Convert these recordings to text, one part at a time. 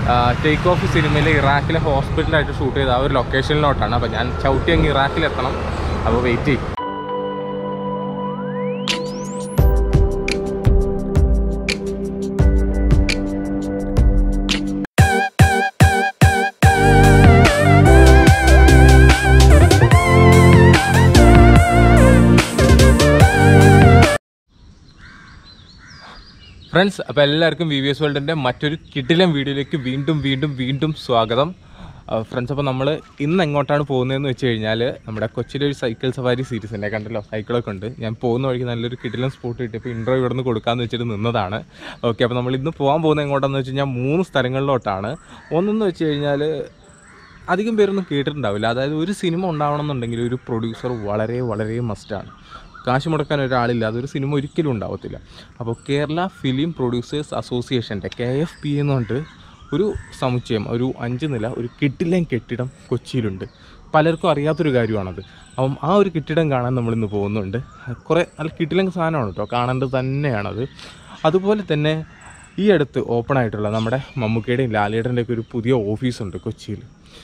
take off സിനിമയിൽ ഇറാഖിലെ ഹോസ്പിറ്റലായിട്ട് shoot ചെയ്ത ആ ഒരു ലൊക്കേഷനിലോട്ടാണ് അപ്പോൾ ഞാൻ ചവിട്ടി അങ്ങ് ഇറാഖിലെത്തണം അപ്പോൾ വെയിറ്റ് ചെയ്യും ഫ്രണ്ട്സ് അപ്പോൾ എല്ലാവർക്കും വി വി എസ് വേൾഡിൻ്റെ മറ്റൊരു കിടിലം വീഡിയോയിലേക്ക് വീണ്ടും വീണ്ടും വീണ്ടും സ്വാഗതം ഫ്രണ്ട്സ് അപ്പോൾ നമ്മൾ ഇന്ന് എങ്ങോട്ടാണ് പോകുന്നതെന്ന് വെച്ച് കഴിഞ്ഞാൽ നമ്മുടെ കൊച്ചിയിലെ ഒരു സൈക്കിൾ സവാരി സീരീസ് തന്നെ കണ്ടല്ലോ സൈക്കിളൊക്കെ ഉണ്ട് ഞാൻ പോകുന്ന വഴിക്ക് നല്ലൊരു കിടിലം സ്പോട്ട് കിട്ടിയപ്പോൾ ഇൻ്റർവ്യൂ ഇവിടെ നിന്ന് കൊടുക്കാമെന്ന് വെച്ചിട്ട് നിന്നതാണ് ഓക്കെ അപ്പോൾ നമ്മൾ ഇന്ന് പോകാൻ പോകുന്നത് എങ്ങോട്ടാണെന്ന് വെച്ച് കഴിഞ്ഞാൽ മൂന്ന് സ്ഥലങ്ങളിലോട്ടാണ് ഒന്നെന്ന് വെച്ച് കഴിഞ്ഞാൽ അധികം പേരൊന്നും കേട്ടിട്ടുണ്ടാവില്ല അതായത് ഒരു സിനിമ ഉണ്ടാവണമെന്നുണ്ടെങ്കിൽ ഒരു പ്രൊഡ്യൂസർ വളരെ വളരെ മസ്റ്റാണ് കാശ് മുടക്കാൻ ഒരാളില്ല അതൊരു സിനിമ ഒരിക്കലും ഉണ്ടാവത്തില്ല അപ്പോൾ കേരള ഫിലിം പ്രൊഡ്യൂസേഴ്സ് അസോസിയേഷൻ്റെ കെ എഫ് പി എന്ന് പറഞ്ഞിട്ട് ഒരു സമുച്ചയം ഒരു അഞ്ച് നില ഒരു കെട്ടിലം കെട്ടിടം കൊച്ചിയിലുണ്ട് പലർക്കും അറിയാത്തൊരു കാര്യമാണത് അപ്പം ആ ഒരു കെട്ടിടം കാണാൻ നമ്മളിന്ന് പോകുന്നുണ്ട് കുറേ നല്ല കിട്ടിലം സാധനമാണ് കേട്ടോ കാണേണ്ടത് തന്നെയാണത് അതുപോലെ തന്നെ ഈ അടുത്ത് ഓപ്പൺ ആയിട്ടുള്ള നമ്മുടെ മമ്മൂക്കയുടെയും ലാലേട്ടൻ്റെയൊക്കെ ഒരു പുതിയ ഓഫീസുണ്ട് കൊച്ചിയിൽ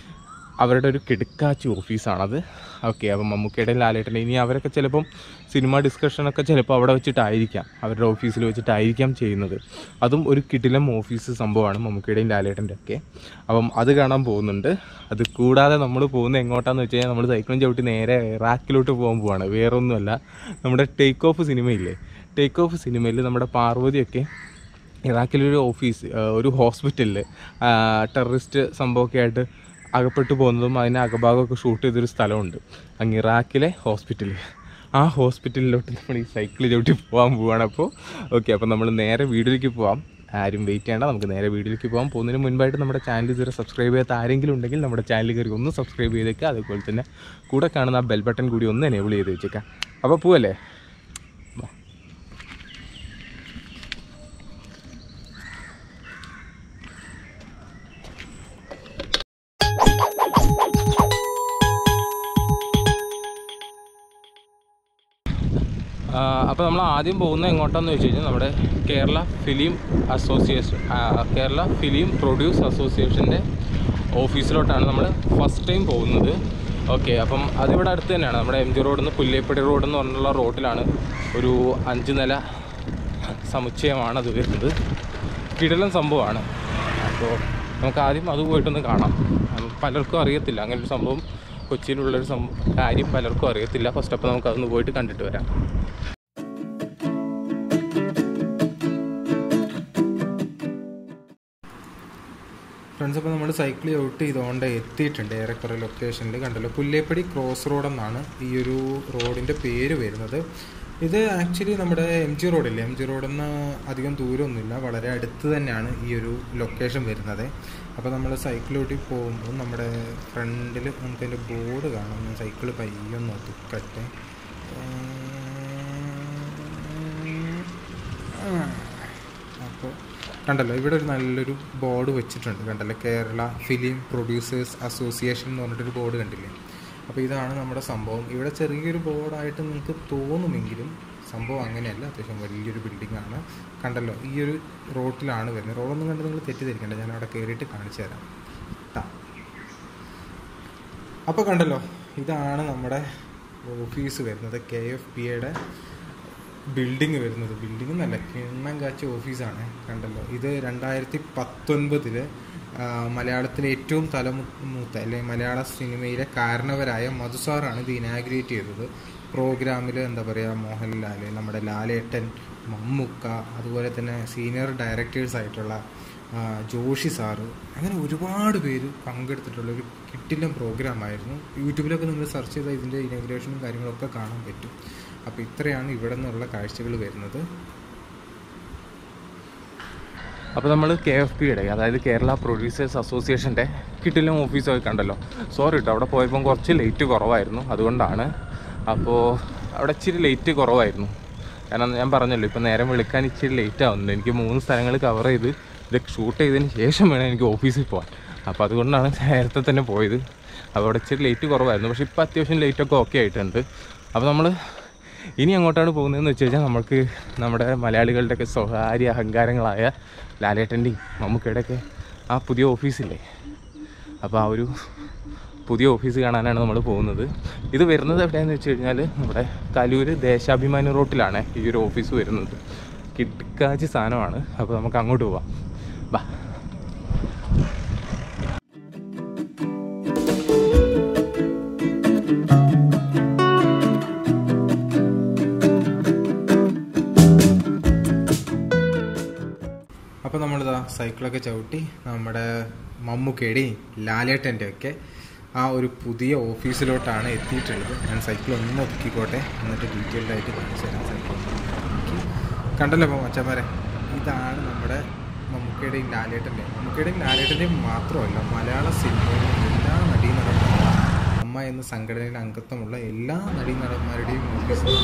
അവരുടെ ഒരു കിടുക്കാച്ചി ഓഫീസാണത് ഓക്കെ അപ്പം മമ്മൂക്കയുടെയും ലാലേട്ടൻ്റെ ഇനി അവരൊക്കെ ചിലപ്പം സിനിമ ഡിസ്കഷനൊക്കെ ചിലപ്പോൾ അവിടെ വെച്ചിട്ടായിരിക്കാം അവരുടെ ഓഫീസിൽ വെച്ചിട്ടായിരിക്കാം ചെയ്യുന്നത് അതും ഒരു കിടിലം ഓഫീസ് സംഭവമാണ് മമ്മൂക്കയുടെയും ലാലേട്ടൻ്റെ ഒക്കെ അപ്പം അത് കാണാൻ പോകുന്നുണ്ട് അത് കൂടാതെ നമ്മൾ പോകുന്നത് എങ്ങോട്ടാന്ന് വെച്ച് കഴിഞ്ഞാൽ നമ്മൾ സൈക്കിളും ചവിട്ടി നേരെ ഇറാഖിലോട്ട് പോകാൻ പോവാണ് വേറെ ഒന്നുമല്ല നമ്മുടെ ടേക്ക് ഓഫ് സിനിമയില്ലേ ടേക്ക് ഓഫ് സിനിമയിൽ നമ്മുടെ പാർവതിയൊക്കെ ഇറാഖിലൊരു ഓഫീസ് ആ, ഒരു ഹോസ്പിറ്റലിൽ ടെററിസ്റ്റ് സംഭവമൊക്കെ ആയിട്ട് അകപ്പെട്ടു പോകുന്നതും അതിൻ്റെ അകഭാഗമൊക്കെ ഷൂട്ട് ചെയ്തൊരു സ്ഥലമുണ്ട് അങ്ങ് ഇറാഖിലെ ഹോസ്പിറ്റൽ ആ ഹോസ്പിറ്റലിലോട്ട് നമ്മൾ ഈ സൈക്കിൾ ചവിട്ടി പോകാൻ പോവാണ് അപ്പോൾ ഓക്കെ അപ്പോൾ നമ്മൾ നേരെ വീട്ടിലേക്ക് പോവാം ആരും വെയിറ്റ് ചെയ്യേണ്ട നമുക്ക് നേരെ വീട്ടിലേക്ക് പോകാം പോകുന്നതിന് മുൻപായിട്ട് നമ്മുടെ ചാനൽ ഇതുവരെ സബ്സ്ക്രൈബ് ചെയ്യാത്ത ആരെങ്കിലും ഉണ്ടെങ്കിൽ നമ്മുടെ ചാനൽ കയറി ഒന്ന് സബ്സ്ക്രൈബ് ചെയ്തേക്കുക അതുപോലെ തന്നെ കൂടെ കാണുന്ന ആ ബെൽ ബട്ടൺ കൂടി ഒന്ന് എനേബിൾ ചെയ്ത് വെച്ചേക്കാം അപ്പോൾ പോവല്ലേ അപ്പോൾ നമ്മൾ ആദ്യം പോകുന്നത് എങ്ങോട്ടാന്ന് വെച്ച് കഴിഞ്ഞാൽ നമ്മുടെ കേരള ഫിലിം അസോസിയേഷൻ ആ, കേരള ഫിലിം പ്രൊഡ്യൂസ് അസോസിയേഷൻ്റെ ഓഫീസിലോട്ടാണ് നമ്മൾ ഫസ്റ്റ് ടൈം പോകുന്നത് ഓക്കെ അപ്പം അതിവിടെ അടുത്ത് തന്നെയാണ് നമ്മുടെ എം ജി റോഡിൽ നിന്ന് പുല്ലേപ്പടി റോഡ് എന്ന് പറഞ്ഞുള്ള റോഡിലാണ് ഒരു അഞ്ച് നില സമുച്ചയമാണ് അത് വരുന്നത് കിടലൻ സംഭവമാണ് അപ്പോൾ നമുക്ക് ആദ്യം അത് പോയിട്ടൊന്ന് കാണാം അത് പലർക്കും അറിയത്തില്ല അങ്ങനെ ഒരു സംഭവം കൊച്ചിയിലുള്ളൊരു സംഭവം കാര്യം പലർക്കും അറിയത്തില്ല ഫസ്റ്റ് അപ്പോൾ നമുക്ക് അതൊന്ന് പോയിട്ട് കണ്ടിട്ട് വരാം ഫ്രണ്ട്സ് അപ്പോൾ നമ്മൾ സൈക്കിൾ ഔട്ട് ചെയ്തുകൊണ്ട് എത്തിയിട്ടുണ്ട് ഏറെക്കുറെ ലൊക്കേഷനിൽ കണ്ടല്ലോ പുല്ലേപ്പടി ക്രോസ് റോഡ് എന്നാണ് ഈ ഒരു റോഡിൻ്റെ പേര് വരുന്നത് ഇത് ആക്ച്വലി നമ്മുടെ എം ജി റോഡില്ലേ എം ജി റോഡിൽ നിന്ന് അധികം ദൂരമൊന്നുമില്ല വളരെ അടുത്ത് തന്നെയാണ് ഈ ഒരു ലൊക്കേഷൻ വരുന്നത് അപ്പോൾ നമ്മൾ സൈക്കിൾ ഓട്ടി പോകുമ്പോൾ നമ്മുടെ ഫ്രണ്ടിൽ നമുക്കതിൻ്റെ ബോർഡ് കാണാം ഞാൻ സൈക്കിൾ പയ്യൊന്ന് ഒതുക്കട്ടെ അപ്പോൾ കണ്ടല്ലോ ഇവിടെ ഒരു നല്ലൊരു ബോർഡ് വെച്ചിട്ടുണ്ട് കണ്ടല്ലോ കേരള ഫിലിം പ്രൊഡ്യൂസേഴ്സ് അസോസിയേഷൻ എന്ന് പറഞ്ഞിട്ടൊരു ബോർഡ് കണ്ടില്ലേ അപ്പോൾ ഇതാണ് നമ്മുടെ സംഭവം ഇവിടെ ചെറിയൊരു ബോർഡായിട്ട് നിങ്ങൾക്ക് തോന്നുമെങ്കിലും സംഭവം അങ്ങനെയല്ല അത്യാവശ്യം വലിയൊരു ബിൽഡിംഗ് ആണ് കണ്ടല്ലോ ഈ ഒരു റോട്ടിലാണ് വരുന്നത് റോഡൊന്നും കണ്ട് നിങ്ങൾ തെറ്റിദ്ധരിക്കേണ്ട ഞാൻ അവിടെ കയറിയിട്ട് കാണിച്ചു തരാം ട്ടാ അപ്പോൾ കണ്ടല്ലോ ഇതാണ് നമ്മുടെ ഓഫീസ് വരുന്നത് കെ എഫ് പി എയുടെ ബിൽഡിംഗ് വരുന്നത് ബിൽഡിംഗ് എന്നല്ല കിണ്ണം കാച്ച ഓഫീസാണ് കണ്ടല്ലോ ഇത് രണ്ടായിരത്തി പത്തൊൻപതില് മലയാളത്തിലെ ഏറ്റവും തലമുത്ത അല്ലെങ്കിൽ മലയാള സിനിമയിലെ കാരണവരായ മധുസാറാണ് ഇത് ഇനാഗ്രേറ്റ് ചെയ്തത് പ്രോഗ്രാമിൽ എന്താ പറയുക മോഹൻലാൽ നമ്മുടെ ലാലേട്ടൻ മമ്മൂക്ക അതുപോലെ തന്നെ സീനിയർ ഡയറക്ടേഴ്സ് ആയിട്ടുള്ള ആ, ജോഷി സാറ് അങ്ങനെ ഒരുപാട് പേര് പങ്കെടുത്തിട്ടുള്ള ഒരു കിട്ടില്ലം പ്രോഗ്രാമായിരുന്നു യൂട്യൂബിലൊക്കെ നിങ്ങൾ സെർച്ച് ചെയ്താൽ ഇതിൻ്റെ ഇനഗ്രേഷനും കാര്യങ്ങളൊക്കെ കാണാൻ പറ്റും അപ്പോൾ ഇത്രയാണ് ഇവിടെ നിന്നുള്ള കാഴ്ചകൾ വരുന്നത് അപ്പോൾ നമ്മൾ കെ എഫ് പിയുടെ അതായത് കേരള പ്രൊഡ്യൂസേഴ്സ് അസോസിയേഷൻ്റെ കിട്ടിലും ഓഫീസൊക്കെ കണ്ടല്ലോ സോറി കേട്ടോ അവിടെ പോയപ്പം കുറച്ച് ലേറ്റ് കുറവായിരുന്നു അതുകൊണ്ടാണ് അപ്പോൾ അവിടെ ഇച്ചിരി ലേറ്റ് കുറവായിരുന്നു കാരണം ഞാൻ പറഞ്ഞല്ലോ ഇപ്പം നേരം വിളിക്കാൻ ഇച്ചിരി ലേറ്റ് ആവുന്നുണ്ട് എനിക്ക് മൂന്ന് സ്ഥലങ്ങൾ കവർ ചെയ്ത് ഇത് ഷൂട്ട് ചെയ്തതിന് ശേഷം വേണം എനിക്ക് ഓഫീസിൽ പോകാൻ അപ്പോൾ അതുകൊണ്ടാണ് നേരത്തെ തന്നെ പോയത് അപ്പോൾ അവിടെ ഇച്ചിരി ലേറ്റ് കുറവായിരുന്നു പക്ഷേ ഇപ്പോൾ അത്യാവശ്യം ലേറ്റൊക്കെ ഓക്കെ ആയിട്ടുണ്ട് അപ്പോൾ നമ്മൾ ഇനി അങ്ങോട്ടാണ് പോകുന്നതെന്ന് വെച്ച് കഴിഞ്ഞാൽ നമുക്ക് നമ്മുടെ മലയാളികളുടെയൊക്കെ സ്വകാര്യ അഹങ്കാരങ്ങളായ ലാലേട്ടൻ്റെയും മമ്മൂക്കയുടെയൊക്കെ ആ പുതിയ ഓഫീസില്ലേ അപ്പോൾ ആ ഒരു പുതിയ ഓഫീസ് കാണാനാണ് നമ്മൾ പോകുന്നത് ഇത് വരുന്നത് എവിടെയാണെന്ന് വെച്ച് കഴിഞ്ഞാൽ നമ്മുടെ കലൂര് ദേശാഭിമാനി റോട്ടിലാണ് ഈ ഒരു ഓഫീസ് വരുന്നത് കിടക്കാച്ചി സാധനമാണ് അപ്പോൾ നമുക്ക് അങ്ങോട്ട് പോവാം ബാ അപ്പോൾ നമ്മളിതാ സൈക്കിളൊക്കെ ചവിട്ടി നമ്മുടെ മമ്മൂക്കയുടെയും ലാലേട്ടൻ്റെ ഒക്കെ ആ ഒരു പുതിയ ഓഫീസിലോട്ടാണ് എത്തിയിട്ടുള്ളത് ഞാൻ സൈക്കിൾ ഒന്ന് ഒതുക്കിക്കോട്ടെ എന്നിട്ട് ഡീറ്റെയിൽഡ് ആയിട്ട് കാണിച്ചു തരാം സൈക്കിൾ കണ്ടല്ലോ അപ്പോൾ മച്ചന്മാരെ ഇതാണ് നമ്മുടെ മമ്മൂക്കയുടെയും ലാലേട്ടൻ്റെയും മമ്മൂക്കയുടെയും ലാലേട്ടൻ്റെയും മാത്രമല്ല മലയാള സിനിമയിലെ എല്ലാ നടീനടന്മാരും അമ്മ എന്ന സംഘടനയിൽ അംഗത്വമുള്ള എല്ലാ നടീനടന്മാരുടെയും ഓഫീസിലാണ്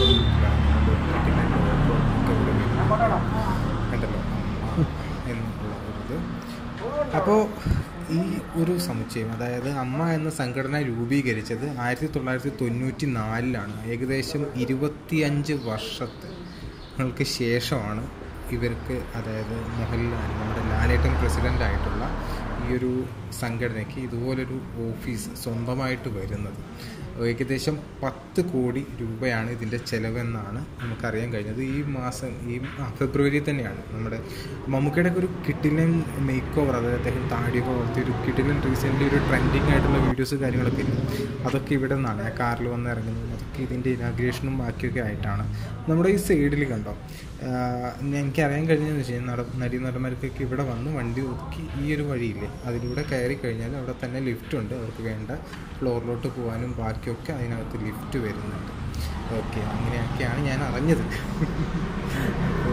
കണ്ടല്ലോ അമ്മ എന്നുള്ള ഒരു ഇത് അപ്പോൾ ഈ ഒരു സമുച്ചയം അതായത് അമ്മ എന്ന സംഘടന രൂപീകരിച്ചത് ആയിരത്തി തൊള്ളായിരത്തി തൊണ്ണൂറ്റി നാലിലാണ് ഏകദേശം ഇരുപത്തിയഞ്ച് വർഷങ്ങൾക്ക് ശേഷമാണ് ഇവർക്ക് അതായത് മോഹൻലാൽ നമ്മുടെ ലാലേട്ടൻ പ്രസിഡൻ്റ് ആയിട്ടുള്ള ഈ ഒരു സംഘടനയ്ക്ക് ഇതുപോലൊരു ഓഫീസ് സ്വന്തമായിട്ട് വരുന്നത് ഏകദേശം പത്ത് കോടി രൂപയാണ് ഇതിൻ്റെ ചിലവെന്നാണ് നമുക്കറിയാൻ കഴിഞ്ഞത് ഈ മാസം ഈ ആ, ഫെബ്രുവരി തന്നെയാണ് നമ്മുടെ മമ്മൂക്കയുടെ ഒക്കെ ഒരു കിട്ടിലൻ മേക്ക് ഓവർ അതായത് അദ്ദേഹം താടിയൊക്കെ വളർത്തി ഒരു കിട്ടിലൻ റീസെൻ്റ്ലി ഒരു ട്രെൻഡിങ് ആയിട്ടുള്ള വീഡിയോസ് കാര്യങ്ങളൊക്കെ ഇല്ലേ അതൊക്കെ ഇവിടെ നിന്നാണ് ആ കാറിൽ വന്ന് ഇറങ്ങുന്നത് അതൊക്കെ ഇതിൻ്റെ ഇനാഗ്രേഷനും ബാക്കിയൊക്കെ ആയിട്ടാണ് നമ്മുടെ ഈ സൈഡിൽ കണ്ടോ ആഹ് എനിക്കറിയാൻ കഴിഞ്ഞതെന്ന് വെച്ച് കഴിഞ്ഞാൽ നട നടി നടന്മാർക്കൊക്കെ ഇവിടെ വന്ന് വണ്ടി ഒതുക്കി ഈ ഒരു വഴിയില്ലേ അതിലൂടെ കയറി കഴിഞ്ഞാൽ അവിടെ തന്നെ ലിഫ്റ്റ് ഉണ്ട് അവർക്ക് വേണ്ട ഫ്ലോറിലോട്ട് പോകാനും ബാക്കിയൊക്കെ അതിനകത്ത് ലിഫ്റ്റ് വരുന്നുണ്ട് ഓക്കെ അങ്ങനെയൊക്കെയാണ് ഞാൻ അറിഞ്ഞത് അപ്പോൾ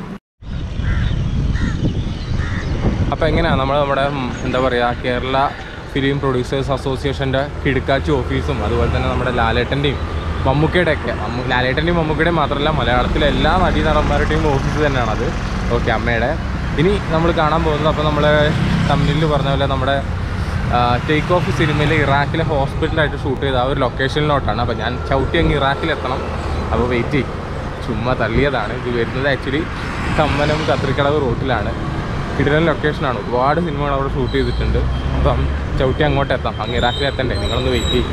അപ്പോൾ എങ്ങനെയാണ് നമ്മൾ നമ്മുടെ ഉം, എന്താ പറയുക കേരള ഫിലിം പ്രൊഡ്യൂസേഴ്സ് അസോസിയേഷൻ്റെ കിടുക്കാച്ചി ഓഫീസും അതുപോലെ തന്നെ നമ്മുടെ ലാലേട്ടൻ്റെയും മമ്മൂക്കയുടെ ഒക്കെ മമ്മൂ ലാലേട്ടൻ്റെയും മമ്മൂക്കയുടെയും മാത്രമല്ല മലയാളത്തിലെ എല്ലാ നടീ നടന്മാരുടെയും ഓഫീസ് തന്നെയാണത് ഓക്കെ അമ്മയുടെ ഇനി നമ്മൾ കാണാൻ പോകുന്നത് അപ്പോൾ നമ്മൾ തമിഴിൽ പറഞ്ഞ പോലെ നമ്മുടെ ടേക്ക് ഓഫ് സിനിമയിൽ ഇറാഖിലെ ഹോസ്പിറ്റലായിട്ട് ഷൂട്ട് ചെയ്ത ആ ഒരു ലൊക്കേഷനിലോട്ടാണ് അപ്പോൾ ഞാൻ ചവിട്ടി അങ്ങ് ഇറാഖിലെത്തണം അപ്പോൾ വെയിറ്റ് ചെയ്യും ചുമ്മാ തള്ളിയതാണ് ഇത് വരുന്നത് ആക്ച്വലി കമ്മനം കത്രിക്കടവ് റോട്ടിലാണ് കിടിലൻ ലൊക്കേഷനാണ് ഒരുപാട് സിനിമകൾ അവിടെ ഷൂട്ട് ചെയ്തിട്ടുണ്ട് അപ്പം ചവിട്ടി അങ്ങോട്ട് എത്താം അങ്ങ് ഇറാഖിൽ എത്തണ്ടേ നിങ്ങളൊന്ന് വെയിറ്റ് ചെയ്യും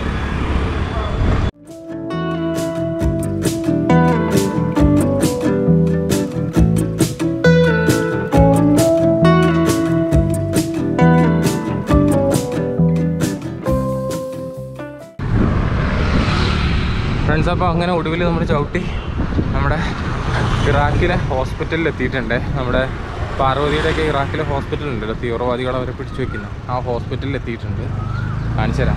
ഫ്രണ്ട്സ് അപ്പോൾ അങ്ങനെ ഒടുവിൽ നമ്മൾ ചവിട്ടി നമ്മുടെ ഇറാഖിലെ ഹോസ്പിറ്റലിൽ എത്തിയിട്ടുണ്ട് നമ്മുടെ പാർവതിയുടെയൊക്കെ ഇറാഖിലെ ഹോസ്പിറ്റൽ ഉണ്ടല്ലോ തീവ്രവാദികളെ അവരെ പിടിച്ചു വെക്കുന്ന ആ ഹോസ്പിറ്റലിൽ എത്തിയിട്ടുണ്ട് കാണിച്ചു തരാം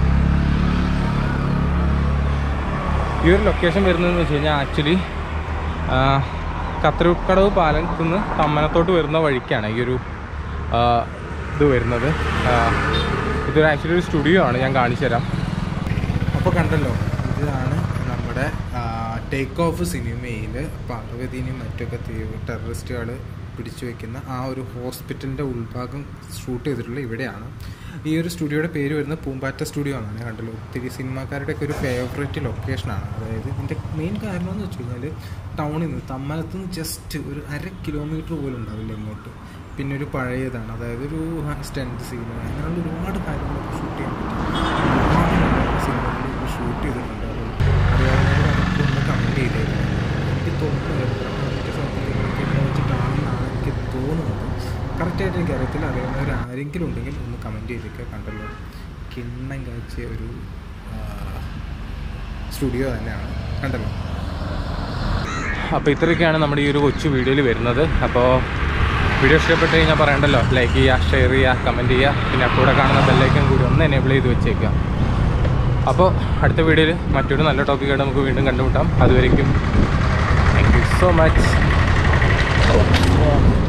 ഈ ഒരു ലൊക്കേഷൻ വരുന്നതെന്ന് വെച്ച് കഴിഞ്ഞാൽ ആക്ച്വലി കത്രക്കടവ് പാലത്തിൽ നിന്ന് തമ്മനത്തോട്ട് വരുന്ന വഴിക്കാണ് ഈ ഒരു ആ, ഇത് വരുന്നത് ആ, ഇതൊരു ആക്ച്വലി ഒരു സ്റ്റുഡിയോ ആണ് ഞാൻ കാണിച്ചു തരാം അപ്പോൾ കണ്ടല്ലോ ഇതാണ് നമ്മുടെ ടേക്ക് ഓഫ് സിനിമയിൽ പാർവതിനെയും മറ്റൊക്കെ ടെററിസ്റ്റുകൾ പിടിച്ചു വെക്കുന്ന ആ ഒരു ഹോസ്പിറ്റലിൻ്റെ ഉൾഭാഗം ഷൂട്ട് ചെയ്തിട്ടുള്ള ഇവിടെയാണ് ഈ ഒരു സ്റ്റുഡിയോയുടെ പേര് വരുന്നത് പൂമ്പാറ്റ സ്റ്റുഡിയോ എന്നാണ് കണ്ടല്ലോ ഒത്തിരി സിനിമാക്കാരുടെയൊക്കെ ഒരു ഫേവറേറ്റ് ലൊക്കേഷനാണ് അതായത് ഇതിൻ്റെ മെയിൻ കാരണം എന്ന് വെച്ച് കഴിഞ്ഞാൽ ടൗണിൽ നിന്ന് തമ്മലത്ത് നിന്ന് ജസ്റ്റ് ഒരു അര കിലോമീറ്റർ പോലും ഉണ്ടാവില്ല ഇങ്ങോട്ട് പിന്നെ ഒരു പഴയതാണ് അതായത് ഒരു സ്റ്റെൻറ്റ് സീൻ അങ്ങനെയുള്ള ഒരുപാട് കാര്യങ്ങളൊക്കെ ഷൂട്ട് ചെയ്യാൻ പറ്റും ഒരുപാട് സിനിമകളിൽ ഷൂട്ട് ചെയ്തിട്ടുണ്ട് അത് അറിയാവുന്നവർ അതൊക്കെ ഒന്ന് കമൻറ്റ് ചെയ്തേക്കണം എനിക്ക് തോന്നുന്നത് എത്ര സമയത്തേക്ക് ഇവിടെ വെച്ചിട്ടാണെന്നാണ് എനിക്ക് തോന്നുന്നത് കറക്റ്റായിട്ട് എനിക്ക് അറിയത്തില്ല അറിയാവുന്നവർ ആരെങ്കിലും ഉണ്ടെങ്കിൽ ഒന്ന് കമൻറ്റ് ചെയ്തേക്കുക കണ്ടല്ലോ കിണ്ണം കാഴ്ച ഒരു സ്റ്റുഡിയോ തന്നെയാണ് കണ്ടല്ലോ അപ്പോൾ ഇത്രയൊക്കെയാണ് നമ്മുടെ ഈ ഒരു കൊച്ചു വീഡിയോയിൽ വരുന്നത് അപ്പോൾ വീഡിയോ ഇഷ്ടപ്പെട്ട് കഴിഞ്ഞാൽ പറയണ്ടല്ലോ ലൈക്ക് ചെയ്യുക ഷെയർ ചെയ്യുക കമൻറ്റ് ചെയ്യുക പിന്നെ കൂടെ കാണുന്ന ബെല്ലൈക്കൻ കൂടി ഒന്ന് എനേബിൾ ചെയ്ത് വെച്ചേക്കുക അപ്പോൾ അടുത്ത വീഡിയോയിൽ മറ്റൊരു നല്ല ടോപ്പിക്കായിട്ട് നമുക്ക് വീണ്ടും കണ്ടുമുട്ടാം അതുവരേക്കും താങ്ക് യു സോ മച്ച്